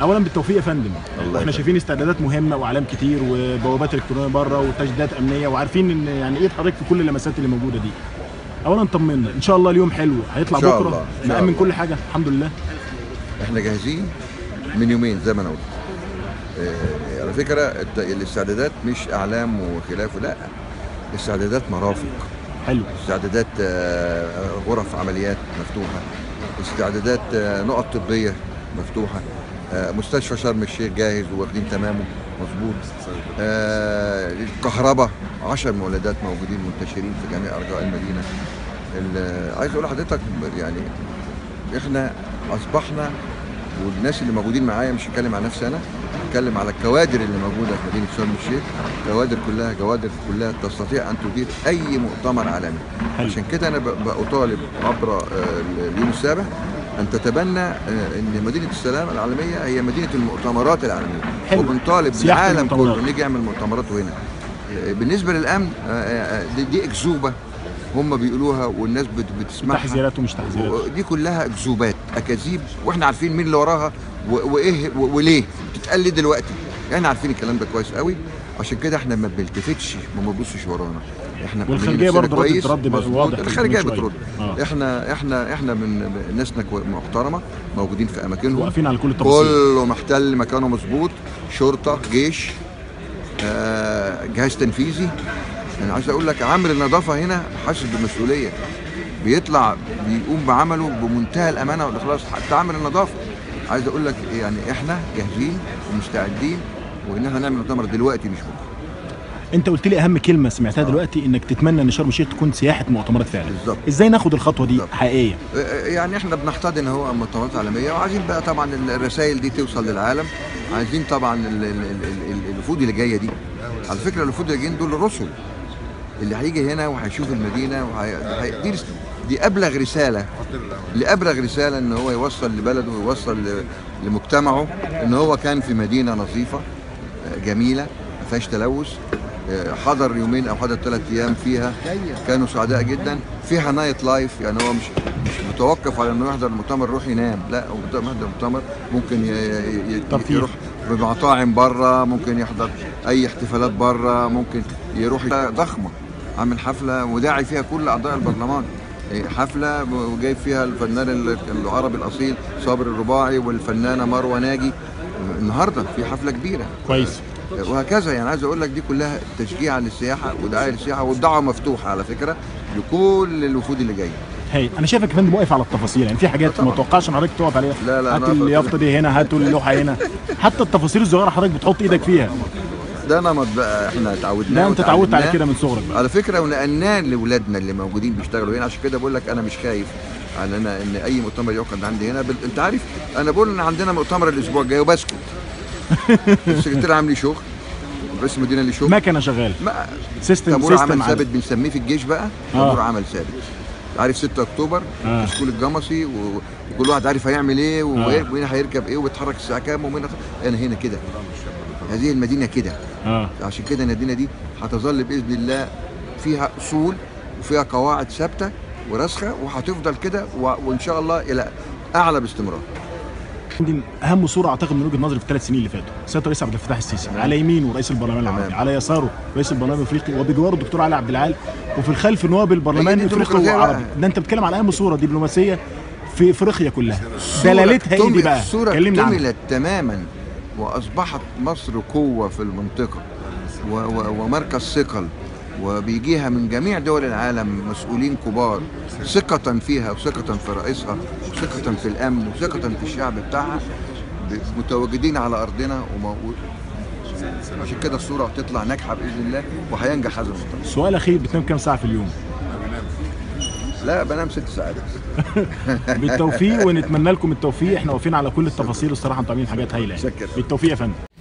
اولا بالتوفيق يا فندم الله احنا يخليك. شايفين استعدادات مهمه واعلام كتير وبوابات الكترونيه بره وتجديدات امنيه وعارفين ان يعني ايه حضرتك في كل اللمسات اللي موجوده دي اولا طمنا ان شاء الله اليوم حلو هيطلع إن شاء بكره الله، إن شاء مأمن الله. كل حاجه الحمد لله احنا جاهزين من يومين زي ما انا قلت آه، على فكره الت- الاستعدادات مش اعلام وخلافه لا استعدادات مرافق حلو استعدادات آه، غرف عمليات مفتوحه استعدادات آه، نقط طبيه مفتوحه آه، مستشفى شرم الشيخ جاهز واخدين تمامه مظبوط آه، الكهرباء 10 مولدات موجودين منتشرين في جميع ارجاء المدينه ال- عايز اقول لحضرتك يعني احنا اصبحنا والناس اللي موجودين معايا مش هتكلم عن نفسي انا هتكلم على الكوادر اللي موجوده في مدينه شرم الشيخ كوادر كلها كوادر كلها تستطيع ان تدير اي مؤتمر عالمي حلو. عشان كده انا ب- بطالب عبر آه، اليوم السابع ان تتبنى آه، ان مدينه السلام العالميه هي مدينه المؤتمرات العالميه حلو. وبنطالب سياحة العالم المؤتمرات. كله نيجي يعمل مؤتمراته هنا آه، بالنسبه للامن آه، آه، دي, دي اكذوبه هم بيقولوها والناس بت- بتسمعها تحذيرات ومش تحذيرات دي كلها اكذوبات اكاذيب واحنا عارفين مين اللي وراها و- وايه و- وليه بتتقال ليه دلوقتي احنا عارفين الكلام ده كويس قوي عشان كده احنا ما بنلتفتش ما بنبصش ورانا احنا والخارجية عاملين نفسنا برضه ردت كويس، رد بقى مظبوط. واضح الخارجيه من شوية. بترد آه. احنا احنا احنا من ناسنا كوي- محترمه موجودين في اماكنهم واقفين على كل التفاصيل كله محتل مكانه مظبوط شرطه جيش آه، جهاز تنفيذي انا عايز اقول لك عامل النظافه هنا حاسس بالمسؤوليه بيطلع بيقوم بعمله بمنتهى الامانه والاخلاص حتى عامل النظافه عايز اقول لك يعني احنا جاهزين ومستعدين وان احنا نعمل مؤتمر دلوقتي مش بكره انت قلت لي اهم كلمه سمعتها دلوقتي انك تتمنى ان شرم الشيخ تكون سياحه مؤتمرات فعلا بالظبط. ازاي ناخد الخطوه دي بالظبط. حقيقيه يعني احنا بنحتضن هو مؤتمرات عالميه وعايزين بقى طبعا الرسائل دي توصل للعالم عايزين طبعا ال- ال- ال- ال- الوفود اللي جايه دي على فكره الوفود اللي جايين دول الرسل اللي هيجي هنا وهيشوف المدينه وهي... هي- دي دي ابلغ رساله لابلغ رساله ان هو يوصل لبلده ويوصل ل- لمجتمعه ان هو كان في مدينه نظيفه آه، جميله ما فيهاش تلوث آه، حضر يومين او حضر ثلاث ايام فيها كانوا سعداء جدا فيها نايت لايف يعني هو مش مش متوقف على انه يحضر المؤتمر يروح ينام لا هو بت- يحضر المؤتمر ممكن ي- ي- ي- ترفيه. يروح بمطاعم بره ممكن يحضر اي احتفالات بره ممكن يروح ضخمه عامل حفله وداعي فيها كل اعضاء البرلمان إيه، حفله وجايب فيها الفنان ال- العربي الاصيل صابر الرباعي والفنانه مروه ناجي النهارده في حفله كبيره كويس وهكذا يعني عايز اقول لك دي كلها تشجيع للسياحه ودعايه للسياحه والدعوه مفتوحه على فكره لكل الوفود اللي جايه هي انا شايفك يا فندم واقف على التفاصيل يعني في حاجات ما توقعش ان حضرتك تقف عليها لا، لا، هات أنا واقف- اليافطه دي هنا هاتوا اللوحه هنا حتى التفاصيل الصغيره حضرتك بتحط ايدك فيها ده نمط بقى احنا اتعودنا لا انت اتعودت على كده من صغرك بقى على فكره ونقلناه لاولادنا اللي موجودين بيشتغلوا هنا عشان كده بقول لك انا مش خايف على انا ان اي مؤتمر يعقد عندي هنا بل... انت عارف انا بقول ان عندنا مؤتمر الاسبوع الجاي وبسكت السكرتير عامل لي شغل رئيس المدينه لي شغل مكنه شغاله ما سيستم طابور عمل سيستم ثابت عادي. بنسميه في الجيش بقى آه. طابور عمل ثابت عارف 6 اكتوبر آه. سكول الجمصي و- وكل واحد عارف هيعمل ايه وإيه- آه. وين هيركب ايه وبيتحرك الساعه كام ومين انا هنا كده هذه المدينه كده اه عشان كده المدينه دي هتظل باذن الله فيها اصول وفيها قواعد ثابته وراسخه وهتفضل كده و- وان شاء الله الى اعلى باستمرار عندي اهم صوره اعتقد من وجهه نظري في الثلاث سنين اللي فاتوا سياده الرئيس عبد الفتاح السيسي على يمينه رئيس البرلمان تمام. العربي على يساره رئيس البرلمان الافريقي وبجواره الدكتور علي عبد العال وفي الخلف نواب البرلمان هي دي الافريقي الديمقراطية والعربي بقى. ده انت بتتكلم على اهم صوره دبلوماسيه في افريقيا كلها صورة دلالتها ايه دي اكتمل- بقى صورة كلمنا عنها اكتملت تماما واصبحت مصر قوه في المنطقه و و ومركز ثقل وبيجيها من جميع دول العالم مسؤولين كبار ثقة فيها وثقة في رئيسها وثقة في الأمن وثقة في الشعب بتاعها ب- متواجدين على أرضنا ومو... عشان كده الصورة هتطلع ناجحة بإذن الله وهينجح هذا المؤتمر سؤال اخير بتنام كام ساعه في اليوم لا بنام ست ساعات بالتوفيق ونتمنى لكم التوفيق احنا واقفين على كل التفاصيل الصراحه انتوا عاملين حاجات هايله يعني. شكرا. بالتوفيق يا فندم